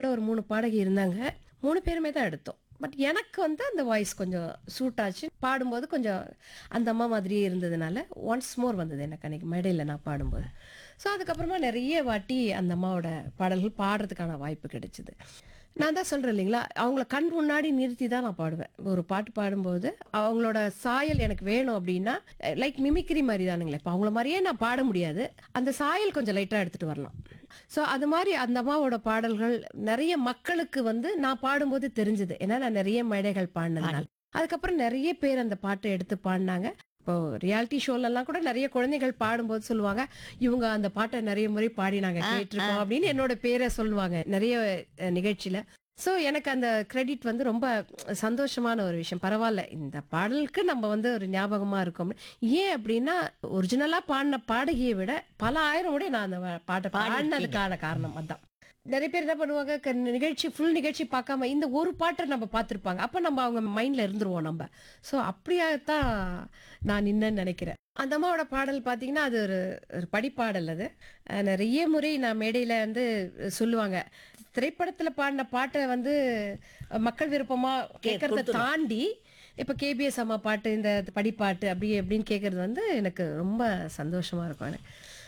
ஒரு மூணு பாடகி இருந்தாங்க மூணு பேருமே தான் எடுத்தோம் பட் எனக்கு வந்து அந்த வாய்ஸ் கொஞ்சம் சூட் ஆச்சு பாடும்போது கொஞ்சம் அந்த அம்மா மாதிரியே இருந்ததுனால ஒன்ஸ் மோர் வந்தது எனக்கு அன்னைக்கு மேடையில் நான் பாடும்போது ஸோ அதுக்கப்புறமா நிறைய வாட்டி அந்த அம்மாவோட பாடல்கள் பாடுறதுக்கான வாய்ப்பு கிடைச்சிது நான் தான் சொல்கிறேன் இல்லைங்களா அவங்கள கண் முன்னாடி நிறுத்தி தான் நான் பாடுவேன் ஒரு பாட்டு பாடும்போது அவங்களோட சாயல் எனக்கு வேணும் அப்படின்னா லைக் மிமிக்ரி மாதிரி தானுங்களே இப்போ அவங்கள மாதிரியே நான் பாட முடியாது அந்த சாயல் கொஞ்சம் லைட்டாக எடுத்துகிட்டு வரலாம் ஸோ அது மாதிரி அந்த அம்மாவோட பாடல்கள் நிறைய மக்களுக்கு வந்து நான் பாடும்போது தெரிஞ்சது ஏன்னா நான் நிறைய மேடைகள் பாடினதுனால அதுக்கப்புறம் நிறைய பேர் அந்த பாட்டை எடுத்து பாடினாங்க இப்போ ரியாலிட்டி ஷோலெல்லாம் கூட நிறைய குழந்தைகள் பாடும்போது சொல்லுவாங்க இவங்க அந்த பாட்டை நிறைய முறை பாடி நாங்க கேட்டிருக்கோம் அப்படின்னு என்னோட பேரை சொல்லுவாங்க நிறைய அஹ், நிகழ்ச்சியில ஸோ எனக்கு அந்த கிரெடிட் வந்து ரொம்ப சந்தோஷமான ஒரு விஷயம் பரவாயில்ல இந்த பாடலுக்கு நம்ம வந்து ஒரு ஞாபகமா இருக்கோம் ஏன் அப்படின்னா ஒரிஜினலா பாடின பாடகியை விட பல ஆயிரம் விட நான் அந்த பாட்டை பாடினதுக்கான காரணம் அதான் நிறைய பேர் என்ன பண்ணுவாங்க க- நிகழ்ச்சி ஃபுல் நிகழ்ச்சி பார்க்காம இந்த ஒரு பாட்டை நம்ம பார்த்துருப்பாங்க அப்போ நம்ம அவங்க மைண்ட்ல இருந்துருவோம் நம்ம ஸோ அப்படியாகத்தான் நான் நின்னேன்னு நினைக்கிறேன் அந்த அம்மாவோட பாடல் பார்த்தீங்கன்னா அது ஒரு ஒரு படிப்பாடல் அது அஹ் நிறைய முறை நான் மேடையில் வந்து சொல்லுவாங்க திரைப்படத்தில் பாடின பாட்டை வந்து மக்கள் விருப்பமா கேட்கறத தாண்டி இப்போ கேபிஎஸ் அம்மா பாட்டு இந்த படிப்பாட்டு அப்படி எப்படின்னு கேட்கறது வந்து எனக்கு ரொம்ப சந்தோஷமா இருக்கும் எனக்கு